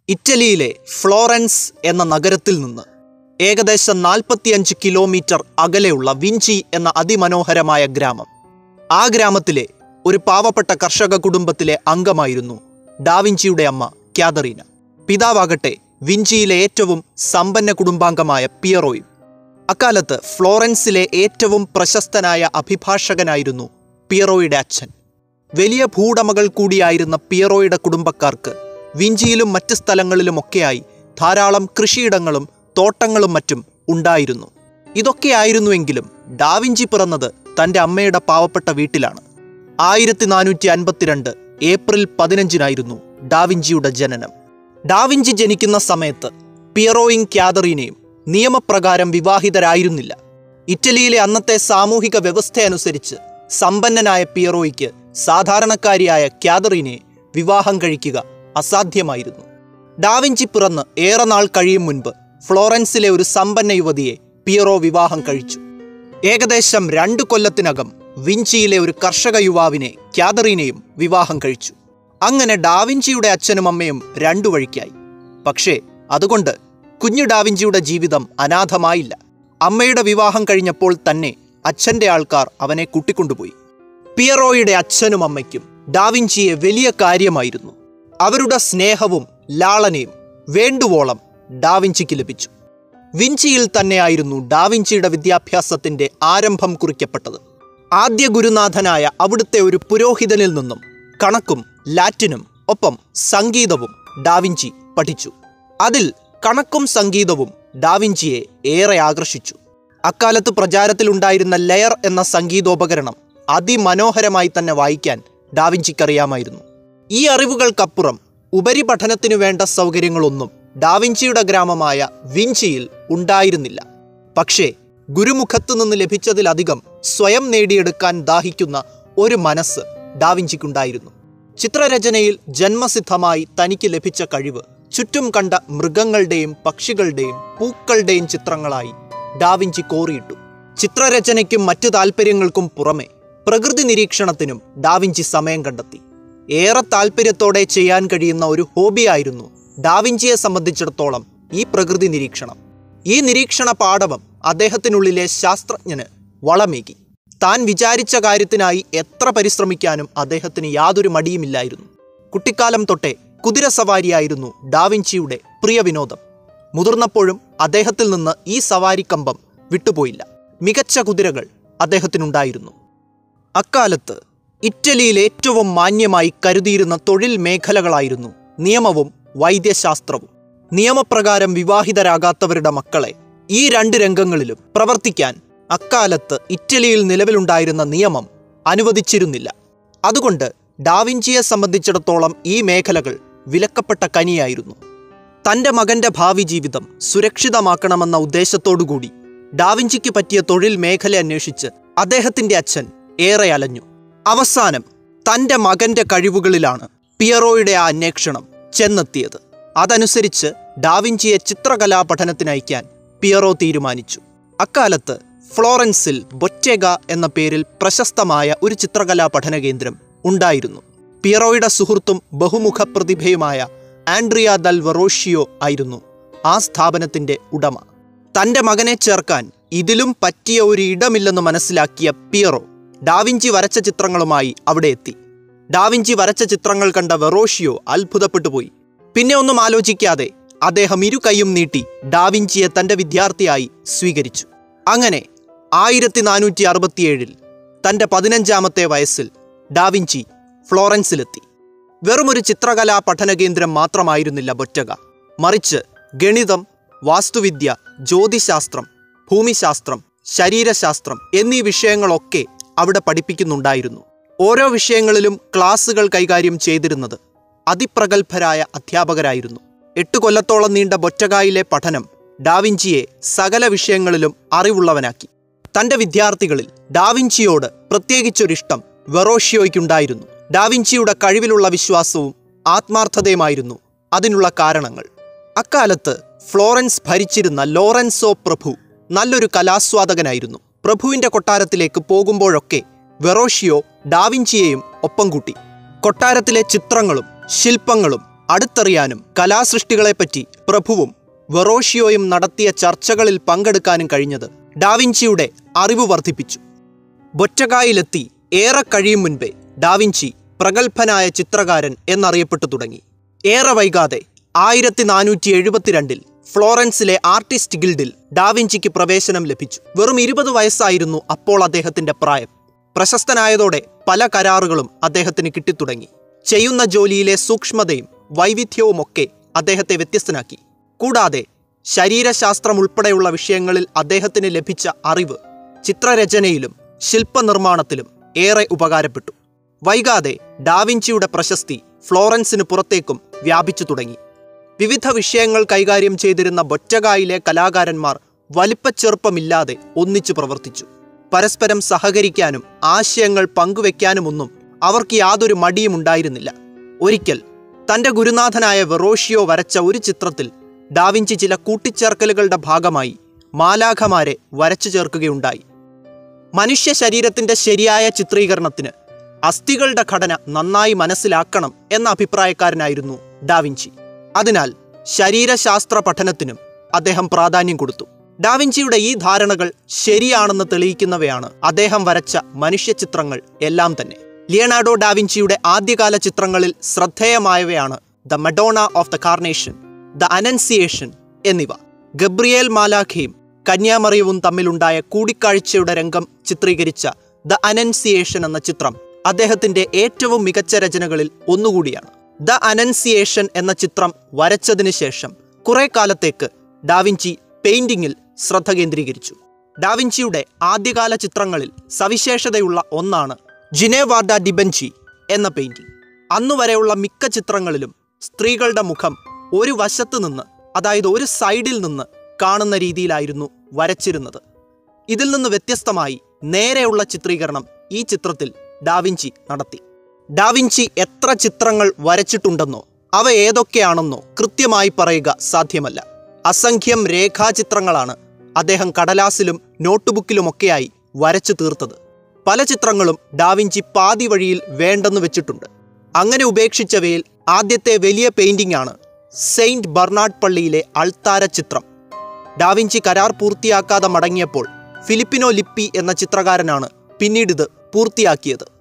ഇറ്റലിയിലെ ഫ്ലോറൻസ് എന്ന നഗരത്തിൽ നിന്ന് ഏകദേശം നാൽപ്പത്തിയഞ്ച് കിലോമീറ്റർ അകലെയുള്ള വിഞ്ചി എന്ന അതിമനോഹരമായ ഗ്രാമം ആ ഗ്രാമത്തിലെ ഒരു പാവപ്പെട്ട കർഷക കുടുംബത്തിലെ അംഗമായിരുന്നു ഡാവിഞ്ചിയുടെ അമ്മ ക്യാതറീന പിതാവാകട്ടെ വിഞ്ചിയിലെ ഏറ്റവും സമ്പന്ന കുടുംബാംഗമായ പിയറോയും അക്കാലത്ത് ഫ്ലോറൻസിലെ ഏറ്റവും പ്രശസ്തനായ അഭിഭാഷകനായിരുന്നു പിയറോയുടെ അച്ഛൻ വലിയ ഭൂവുടമകൾ കൂടിയായിരുന്ന പിയറോയുടെ കുടുംബക്കാർക്ക് വിഞ്ചിയിലും മറ്റ് സ്ഥലങ്ങളിലുമൊക്കെയായി ധാരാളം കൃഷിയിടങ്ങളും തോട്ടങ്ങളും മറ്റും ഉണ്ടായിരുന്നു ഇതൊക്കെയായിരുന്നുവെങ്കിലും ഡാവിഞ്ചി പിറന്നത് തൻ്റെ അമ്മയുടെ പാവപ്പെട്ട വീട്ടിലാണ് ആയിരത്തി നാനൂറ്റി അൻപത്തിരണ്ട് ഏപ്രിൽ പതിനഞ്ചിനായിരുന്നു ഡാവിഞ്ചിയുടെ ജനനം ഡാവിഞ്ചി ജനിക്കുന്ന സമയത്ത് പിയറോയും ക്യാതറീനയും നിയമപ്രകാരം വിവാഹിതരായിരുന്നില്ല ഇറ്റലിയിലെ അന്നത്തെ സാമൂഹിക വ്യവസ്ഥയനുസരിച്ച് സമ്പന്നനായ പിയറോയ്ക്ക് സാധാരണക്കാരിയായ ക്യാതറീനെ വിവാഹം കഴിക്കുക അസാധ്യമായിരുന്നു ഡാവിഞ്ചി പിറന്ന് ഏറെ നാൾ കഴിയും മുൻപ് ഫ്ലോറൻസിലെ ഒരു സമ്പന്ന യുവതിയെ പിയറോ വിവാഹം കഴിച്ചു ഏകദേശം രണ്ടു കൊല്ലത്തിനകം വിഞ്ചിയിലെ ഒരു കർഷക യുവാവിനെ ക്യാതറീനെയും വിവാഹം കഴിച്ചു അങ്ങനെ ഡാവിഞ്ചിയുടെ അച്ഛനും അമ്മയും രണ്ടു വഴിക്കായി പക്ഷേ അതുകൊണ്ട് കുഞ്ഞു ഡാവിഞ്ചിയുടെ ജീവിതം അനാഥമായില്ല അമ്മയുടെ വിവാഹം കഴിഞ്ഞപ്പോൾ തന്നെ അച്ഛൻ്റെ ആൾക്കാർ അവനെ കൂട്ടിക്കൊണ്ടുപോയി പിയറോയുടെ അച്ഛനും അമ്മയ്ക്കും ഡാവിഞ്ചിയെ വലിയ കാര്യമായിരുന്നു അവരുടെ സ്നേഹവും ലാളനയും വേണ്ടുവോളം ഡാവിഞ്ചിക്ക് ലഭിച്ചു വിഞ്ചിയിൽ തന്നെയായിരുന്നു ഡാവിഞ്ചിയുടെ വിദ്യാഭ്യാസത്തിന്റെ ആരംഭം കുറിക്കപ്പെട്ടത് ആദ്യ ഗുരുനാഥനായ അവിടുത്തെ ഒരു പുരോഹിതനിൽ നിന്നും കണക്കും ലാറ്റിനും ഒപ്പം സംഗീതവും ഡാവിഞ്ചി പഠിച്ചു അതിൽ കണക്കും സംഗീതവും ഡാവിഞ്ചിയെ ഏറെ ആകർഷിച്ചു അക്കാലത്ത് പ്രചാരത്തിലുണ്ടായിരുന്ന ലയർ എന്ന സംഗീതോപകരണം അതിമനോഹരമായി തന്നെ വായിക്കാൻ ഡാവിഞ്ചിക്കറിയാമായിരുന്നു ഈ അറിവുകൾക്കപ്പുറം ഉപരിപഠനത്തിനു വേണ്ട സൗകര്യങ്ങളൊന്നും ഡാവിഞ്ചിയുടെ ഗ്രാമമായ വിഞ്ചിയിൽ ഉണ്ടായിരുന്നില്ല പക്ഷേ ഗുരുമുഖത്തു നിന്ന് ലഭിച്ചതിലധികം സ്വയം നേടിയെടുക്കാൻ ദാഹിക്കുന്ന ഒരു മനസ്സ് ഡാവിഞ്ചിക്കുണ്ടായിരുന്നു ചിത്രരചനയിൽ ജന്മസിദ്ധമായി തനിക്ക് ലഭിച്ച കഴിവ് ചുറ്റും കണ്ട മൃഗങ്ങളുടെയും പക്ഷികളുടെയും പൂക്കളുടെയും ചിത്രങ്ങളായി ഡാവിഞ്ചി കോറിയിട്ടു ചിത്രരചനയ്ക്കും മറ്റു താല്പര്യങ്ങൾക്കും പുറമെ പ്രകൃതി നിരീക്ഷണത്തിനും ഡാവിഞ്ചി സമയം കണ്ടെത്തി ഏറെ താല്പര്യത്തോടെ ചെയ്യാൻ കഴിയുന്ന ഒരു ഹോബിയായിരുന്നു ഡാവിഞ്ചിയെ സംബന്ധിച്ചിടത്തോളം ഈ പ്രകൃതി നിരീക്ഷണം ഈ നിരീക്ഷണ പാഠവം അദ്ദേഹത്തിനുള്ളിലെ ശാസ്ത്രജ്ഞന് വളമേകി താൻ വിചാരിച്ച കാര്യത്തിനായി എത്ര പരിശ്രമിക്കാനും അദ്ദേഹത്തിന് യാതൊരു മടിയുമില്ലായിരുന്നു കുട്ടിക്കാലം തൊട്ടേ കുതിരസവാരിയായിരുന്നു ഡാവിഞ്ചിയുടെ പ്രിയ വിനോദം മുതിർന്നപ്പോഴും അദ്ദേഹത്തിൽ നിന്ന് ഈ സവാരിക്കമ്പം വിട്ടുപോയില്ല മികച്ച കുതിരകൾ അദ്ദേഹത്തിനുണ്ടായിരുന്നു അക്കാലത്ത് ഇറ്റലിയിൽ ഏറ്റവും മാന്യമായി കരുതിയിരുന്ന തൊഴിൽ മേഖലകളായിരുന്നു നിയമവും വൈദ്യശാസ്ത്രവും നിയമപ്രകാരം വിവാഹിതരാകാത്തവരുടെ മക്കളെ ഈ രണ്ട് രംഗങ്ങളിലും പ്രവർത്തിക്കാൻ അക്കാലത്ത് ഇറ്റലിയിൽ നിലവിലുണ്ടായിരുന്ന നിയമം അനുവദിച്ചിരുന്നില്ല അതുകൊണ്ട് ഡാവിഞ്ചിയെ സംബന്ധിച്ചിടത്തോളം ഈ മേഖലകൾ വിലക്കപ്പെട്ട കനിയായിരുന്നു തന്റെ മകന്റെ ഭാവി ജീവിതം സുരക്ഷിതമാക്കണമെന്ന ഉദ്ദേശത്തോടുകൂടി ഡാവിഞ്ചിക്ക് പറ്റിയ തൊഴിൽ മേഖല അന്വേഷിച്ച് അദ്ദേഹത്തിന്റെ അച്ഛൻ ഏറെ അലഞ്ഞു അവസാനം തന്റെ മകന്റെ കഴിവുകളിലാണ് പിയറോയുടെ ആ അന്വേഷണം ചെന്നെത്തിയത് അതനുസരിച്ച് ഡാവിഞ്ചിയെ ചിത്രകലാ പഠനത്തിനയക്കാൻ പിയറോ തീരുമാനിച്ചു അക്കാലത്ത് ഫ്ലോറൻസിൽ ബൊറ്റേഗ എന്ന പേരിൽ പ്രശസ്തമായ ഒരു ചിത്രകലാ പഠന കേന്ദ്രം ഉണ്ടായിരുന്നു പിയറോയുടെ സുഹൃത്തും ബഹുമുഖ പ്രതിഭയുമായ ആൻഡ്രിയ ദൽ വെറോഷിയോ ആയിരുന്നു ആ സ്ഥാപനത്തിന്റെ ഉടമ തന്റെ മകനെ ചേർക്കാൻ ഇതിലും പറ്റിയ ഒരു ഇടമില്ലെന്ന് മനസ്സിലാക്കിയ പിയറോ ഡാവിഞ്ചി വരച്ച ചിത്രങ്ങളുമായി അവിടെ എത്തി ഡാവിഞ്ചി വരച്ച ചിത്രങ്ങൾ കണ്ട വെറോഷിയോ അത്ഭുതപ്പെട്ടുപോയി പിന്നെ ഒന്നും ആലോചിക്കാതെ അദ്ദേഹം ഇരു കൈയും നീട്ടി ഡാവിഞ്ചിയെ തന്റെ വിദ്യാർത്ഥിയായി സ്വീകരിച്ചു അങ്ങനെ ആയിരത്തി നാനൂറ്റി അറുപത്തിയേഴിൽ തന്റെ പതിനഞ്ചാമത്തെ വയസ്സിൽ ഡാവിഞ്ചി ഫ്ലോറൻസിലെത്തി വെറുമൊരു ചിത്രകലാ പഠന കേന്ദ്രം മാത്രമായിരുന്നില്ല ബൊറ്റക മറിച്ച് ഗണിതം വാസ്തുവിദ്യ ജ്യോതിശാസ്ത്രം ഭൂമിശാസ്ത്രം ശരീരശാസ്ത്രം എന്നീ വിഷയങ്ങളൊക്കെ അവിടെ പഠിപ്പിക്കുന്നുണ്ടായിരുന്നു ഓരോ വിഷയങ്ങളിലും ക്ലാസുകൾ കൈകാര്യം ചെയ്തിരുന്നത് അതിപ്രഗത്ഭരായ അധ്യാപകരായിരുന്നു എട്ട് കൊല്ലത്തോളം നീണ്ട ബൊറ്റകായിലെ പഠനം ഡാവിഞ്ചിയെ സകല വിഷയങ്ങളിലും അറിവുള്ളവനാക്കി തന്റെ വിദ്യാർത്ഥികളിൽ ഡാവിഞ്ചിയോട് പ്രത്യേകിച്ചൊരിഷ്ടം വെറോഷിയോയ്ക്കുണ്ടായിരുന്നു ഡാവിഞ്ചിയുടെ കഴിവിലുള്ള വിശ്വാസവും ആത്മാർത്ഥതയുമായിരുന്നു അതിനുള്ള കാരണങ്ങൾ അക്കാലത്ത് ഫ്ലോറൻസ് ഭരിച്ചിരുന്ന ലോറൻസോ പ്രഭു നല്ലൊരു കലാസ്വാദകനായിരുന്നു പ്രഭുവിന്റെ കൊട്ടാരത്തിലേക്ക് പോകുമ്പോഴൊക്കെ വെറോഷിയോ ഡാവിഞ്ചിയെയും ഒപ്പം കൂട്ടി കൊട്ടാരത്തിലെ ചിത്രങ്ങളും ശില്പങ്ങളും അടുത്തറിയാനും കലാസൃഷ്ടികളെപ്പറ്റി പ്രഭുവും വെറോഷിയോയും നടത്തിയ ചർച്ചകളിൽ പങ്കെടുക്കാനും കഴിഞ്ഞത് ഡാവിഞ്ചിയുടെ അറിവ് വർദ്ധിപ്പിച്ചു ബൊറ്റകായിലെത്തി ഏറെ കഴിയും മുൻപേ ഡാവിഞ്ചി പ്രഗത്ഭനായ ചിത്രകാരൻ എന്നറിയപ്പെട്ടു തുടങ്ങി ഏറെ വൈകാതെ ആയിരത്തി നാനൂറ്റി എഴുപത്തിരണ്ടിൽ ഫ്ലോറൻസിലെ ആർട്ടിസ്റ്റ് ഗിൽഡിൽ ഡാവിഞ്ചിക്ക് പ്രവേശനം ലഭിച്ചു വെറും ഇരുപത് വയസ്സായിരുന്നു അപ്പോൾ അദ്ദേഹത്തിന്റെ പ്രായം പ്രശസ്തനായതോടെ പല കരാറുകളും അദ്ദേഹത്തിന് കിട്ടിത്തുടങ്ങി ചെയ്യുന്ന ജോലിയിലെ സൂക്ഷ്മതയും വൈവിധ്യവുമൊക്കെ അദ്ദേഹത്തെ വ്യത്യസ്തനാക്കി കൂടാതെ ശരീരശാസ്ത്രം ഉൾപ്പെടെയുള്ള വിഷയങ്ങളിൽ അദ്ദേഹത്തിന് ലഭിച്ച അറിവ് ചിത്രരചനയിലും ശില്പനിർമ്മാണത്തിലും ഏറെ ഉപകാരപ്പെട്ടു വൈകാതെ ഡാവിഞ്ചിയുടെ പ്രശസ്തി ഫ്ലോറൻസിന് പുറത്തേക്കും വ്യാപിച്ചു തുടങ്ങി വിവിധ വിഷയങ്ങൾ കൈകാര്യം ചെയ്തിരുന്ന ബൊറ്റകായിലെ കലാകാരന്മാർ വലിപ്പച്ചെറുപ്പമില്ലാതെ ഒന്നിച്ചു പ്രവർത്തിച്ചു പരസ്പരം സഹകരിക്കാനും ആശയങ്ങൾ പങ്കുവെക്കാനുമൊന്നും അവർക്ക് യാതൊരു മടിയും ഉണ്ടായിരുന്നില്ല ഒരിക്കൽ തന്റെ ഗുരുനാഥനായ വെറോഷിയോ വരച്ച ഒരു ചിത്രത്തിൽ ഡാവിഞ്ചി ചില കൂട്ടിച്ചേർക്കലുകളുടെ ഭാഗമായി മാലാഖമാരെ വരച്ചു ചേർക്കുകയുണ്ടായി മനുഷ്യ ശരീരത്തിന്റെ ശരിയായ ചിത്രീകരണത്തിന് അസ്ഥികളുടെ ഘടന നന്നായി മനസ്സിലാക്കണം എന്ന അഭിപ്രായക്കാരനായിരുന്നു ഡാവിഞ്ചി അതിനാൽ ശരീരശാസ്ത്ര പഠനത്തിനും അദ്ദേഹം പ്രാധാന്യം കൊടുത്തു ഡാവിഞ്ചിയുടെ ഈ ധാരണകൾ ശരിയാണെന്ന് തെളിയിക്കുന്നവയാണ് അദ്ദേഹം വരച്ച മനുഷ്യചിത്രങ്ങൾ എല്ലാം തന്നെ ലിയനാർഡോ ഡാവിഞ്ചിയുടെ ആദ്യകാല ചിത്രങ്ങളിൽ ശ്രദ്ധേയമായവയാണ് the Madonna of the carnation the annunciation എന്നിവ ഗബ്രിയേൽ മാലാഖയും കന്യാമറിയവും തമ്മിലുണ്ടായ കൂടിക്കാഴ്ചയുടെ രംഗം ചിത്രീകരിച്ച ദ അനൻസിയേഷൻ എന്ന ചിത്രം അദ്ദേഹത്തിന്റെ ഏറ്റവും മികച്ച രചനകളിൽ ഒന്നുകൂടിയാണ് ദ അനൻസിയേഷൻ എന്ന ചിത്രം വരച്ചതിന് ശേഷം കുറെ കാലത്തേക്ക് ഡാവിഞ്ചി പെയിന്റിങ്ങിൽ ശ്രദ്ധ കേന്ദ്രീകരിച്ചു ഡാവിഞ്ചിയുടെ ആദ്യകാല ചിത്രങ്ങളിൽ സവിശേഷതയുള്ള ഒന്നാണ് ജിനേവാർഡ ഡിബൻചി എന്ന പെയിന്റിംഗ് അന്നുവരെയുള്ള മിക്ക ചിത്രങ്ങളിലും സ്ത്രീകളുടെ മുഖം ഒരു വശത്ത് നിന്ന് അതായത് ഒരു സൈഡിൽ നിന്ന് കാണുന്ന രീതിയിലായിരുന്നു വരച്ചിരുന്നത് ഇതിൽ നിന്ന് വ്യത്യസ്തമായി നേരെയുള്ള ചിത്രീകരണം ഈ ചിത്രത്തിൽ ഡാവിഞ്ചി നടത്തി ഡാവിഞ്ചി എത്ര ചിത്രങ്ങൾ വരച്ചിട്ടുണ്ടെന്നോ അവ ഏതൊക്കെയാണെന്നോ കൃത്യമായി പറയുക സാധ്യമല്ല അസംഖ്യം രേഖാചിത്രങ്ങളാണ് അദ്ദേഹം കടലാസിലും നോട്ട്ബുക്കിലുമൊക്കെയായി വരച്ചു തീർത്തത് പല ചിത്രങ്ങളും ഡാവിഞ്ചി പാതി വഴിയിൽ വേണ്ടെന്ന് വെച്ചിട്ടുണ്ട് അങ്ങനെ ഉപേക്ഷിച്ചവയിൽ ആദ്യത്തെ വലിയ പെയിന്റിംഗ് ആണ് സെയിന്റ് ബർണാഡ് പള്ളിയിലെ അൾത്താര ചിത്രം ഡാവിഞ്ചി കരാർ പൂർത്തിയാക്കാതെ മടങ്ങിയപ്പോൾ ഫിലിപ്പിനോ ലിപ്പി എന്ന ചിത്രകാരനാണ് പിന്നീട് ഇത് പൂർത്തിയാക്കിയത്